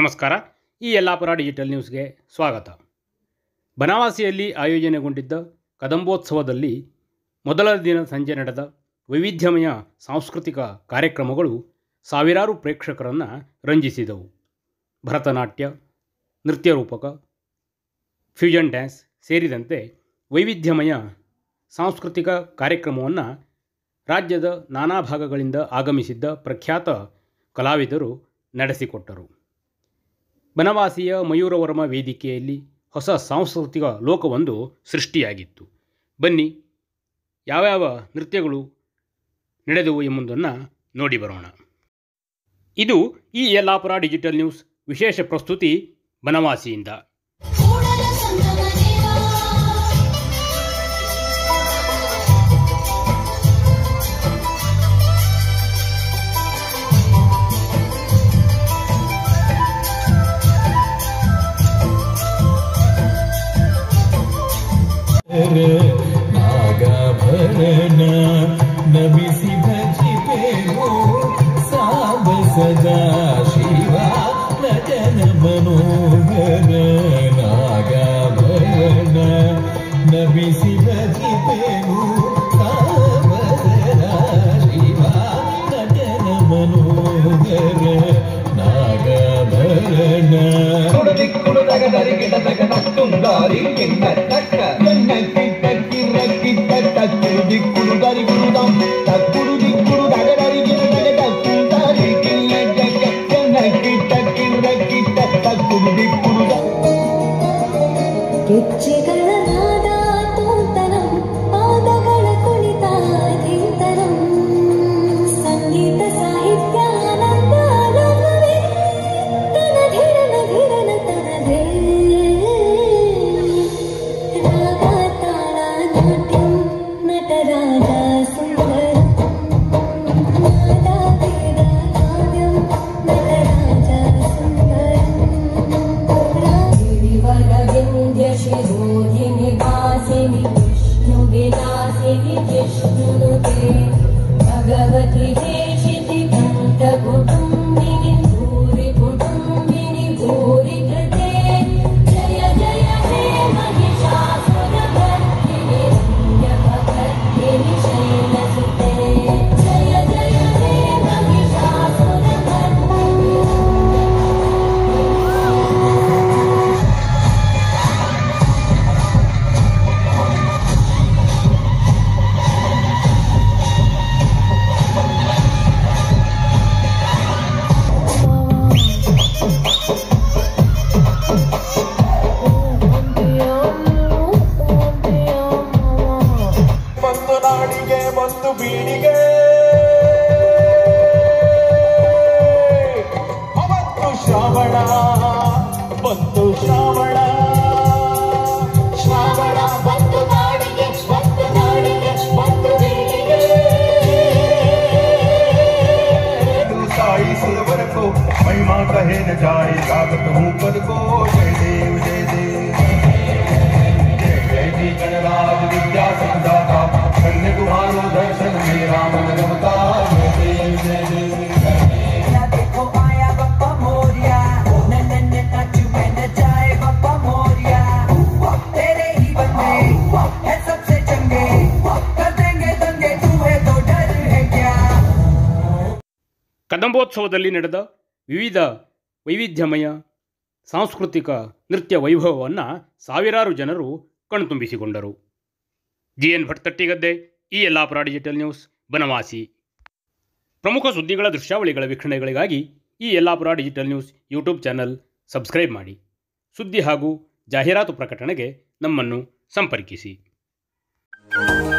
ನಮಸ್ಕಾರ ಈ ಯಲ್ಲಾಪುರ ಡಿಜಿಟಲ್ ನ್ಯೂಸ್ಗೆ ಸ್ವಾಗತ ಬನವಾಸಿಯಲ್ಲಿ ಆಯೋಜನೆಗೊಂಡಿದ್ದ ಕದಂಬೋತ್ಸವದಲ್ಲಿ ಮೊದಲ ದಿನ ಸಂಜೆ ನಡೆದ ವೈವಿಧ್ಯಮಯ ಸಾಂಸ್ಕೃತಿಕ ಕಾರ್ಯಕ್ರಮಗಳು ಸಾವಿರಾರು ಪ್ರೇಕ್ಷಕರನ್ನು ರಂಜಿಸಿದವು ಭರತನಾಟ್ಯ ನೃತ್ಯ ರೂಪಕ ಫ್ಯೂಷನ್ ಡ್ಯಾನ್ಸ್ ಸೇರಿದಂತೆ ವೈವಿಧ್ಯಮಯ ಸಾಂಸ್ಕೃತಿಕ ಕಾರ್ಯಕ್ರಮವನ್ನು ರಾಜ್ಯದ ನಾನಾ ಭಾಗಗಳಿಂದ ಆಗಮಿಸಿದ್ದ ಪ್ರಖ್ಯಾತ ಕಲಾವಿದರು ನಡೆಸಿಕೊಟ್ಟರು ಬನವಾಸಿಯ ಮಯೂರವರ್ಮ ವೇದಿಕೆಯಲ್ಲಿ ಹೊಸ ಸಾಂಸ್ಕೃತಿಕ ಲೋಕವೊಂದು ಸೃಷ್ಟಿಯಾಗಿತ್ತು ಬನ್ನಿ ಯಾವ್ಯಾವ ನೃತ್ಯಗಳು ನಡೆದವು ಎಂಬುದನ್ನು ನೋಡಿ ಬರೋಣ ಇದು ಈ ಯಲ್ಲಾಪುರ ಡಿಜಿಟಲ್ ನ್ಯೂಸ್ ವಿಶೇಷ ಪ್ರಸ್ತುತಿ ಬನವಾಸಿಯಿಂದ ಕೂಡಲ ಸಂಗಮ ದೇವಾ ನಾಗಭರಣ ನಮಿಸಿ ಭಜಿಪೆಯೋ ಸಾಂಬ ಸದಾ ಶಿವ ನಟನ ಮನೋಹರ ನಾಗಭರಣ ನಮಿಸಿ ಭಜಿಪೆಯೋ ಸಾಂಬ ಸದಾ ಶಿವ ನಟನ ಮನೋಹರ ನಾಗಭರಣ ಕುಡುದಿಕ್ಕುಡು ನಗದರಿಗಿಡ ನಗನಕ್ಕುಂಗಾರಿ ಕೆನ್ನ ತಕ್ಕ ಎನ್ನ ಕಿಟ್ಟ ಕಿರ್ರ ಕಿಟ್ಟ ತಕ್ಕುಡು ದಿಕ್ಕುಡು ದರಿಗುಡುದಂ ತಕ್ಕುಡು ದಿಕ್ಕುಡು ನಗದರಿಗಿಡ ನಗನಕ್ಕುಂಗಾರಿ ಕಿನ್ನ ತಕ್ಕ ಎನ್ನ ಕಿಟ್ಟ ಕಿರ್ರ ಕಿಟ್ಟ ತಕ್ಕುಡು ದಿಕ್ಕುಡು ದ ಗೆಜ್ಜೆಗಳ ನಾದ ತೂತನಂ ಪಾದಗಳ ಕುಣಿತ ಧೀತನಂ ಸಂಗೀತ ಸಾಹಿತ್ಯ ಆನಂದ ಲೋಕವೇ ತನಧಿರನ ಧಿರನ ತನಧೇ ರಾಗ ತಾಳ ನಾಟ್ಯಂ ನಟರಾಜ ಸುಂದರಂ ನಾದ ವೇದ ಕಾವ್ಯಂ ನಟರಾಜ ಸುಂದರಂ गिरिवरविन्द्यशिरोधिनिवासिनि विष्णुविलासिनि जिष्णुनुते भगवति देशिति कण्ठकुटुम्बिनि भूरि कुटुम्बिनि भूरि कृते जय जय हे महिषासुरभर्तिनि रम्यभर्तिनि शैलसुते जय जय हे महिषासुरभर्तिनि ಒಂದು ನಾಡಿಗೆ ಒಂದು ಬೀಡಿಗೆ ಅವತ್ತು ಶ್ರಾವಣ ಬಂತು ಶ್ರಾವಣ ಶ್ರಾವಣ ಬಂತು ನಾಡಿಗೆ ಬಂತು ನಾಡಿಗೆ ಬಂತು ಬೀಡಿಗೆ साई सुरवर को महिमा कहे न जाए जागत हूँ पद को जय देव जय देव जय जय जी गणराज विद्या संदाता कन्या तुम्हारो दर्शन मेरा मन रमता जय देव जय देव ना देखो आया बप्पा मोरिया नन्हे ने टच में न जाए बप्पा मोरिया तेरे ही बंदे है सबसे चंगे कर देंगे दंगे तू है तो डर है क्या ಕದಂಬೋತ್ಸವದಲ್ಲಿ ನಡೆದ ವಿವಿಧ ವೈವಿಧ್ಯಮಯ ಸಾಂಸ್ಕೃತಿಕ ನೃತ್ಯ ವೈಭವವನ್ನು ಸಾವಿರಾರು ಜನರು ಕಣ್ತುಂಬಿಸಿಕೊಂಡರು ಜಿ ಎನ್ ಭಟ್ತಟ್ಟಿಗದ್ದೆ ಈ ಯಲ್ಲಾಪುರ ಡಿಜಿಟಲ್ ನ್ಯೂಸ್ ಬನವಾಸಿ ಪ್ರಮುಖ ಸುದ್ದಿಗಳ ದೃಶ್ಯಾವಳಿಗಳ ವೀಕ್ಷಣೆಗಳಿಗಾಗಿ ಈ Yellapur digital news YouTube channel subscribe ಮಾಡಿ ಸುದ್ದಿ ಹಾಗೂ ಜಾಹೀರಾತು ಪ್ರಕಟಣೆಗೆ ನಮ್ಮನ್ನು ಸಂಪರ್ಕಿಸಿ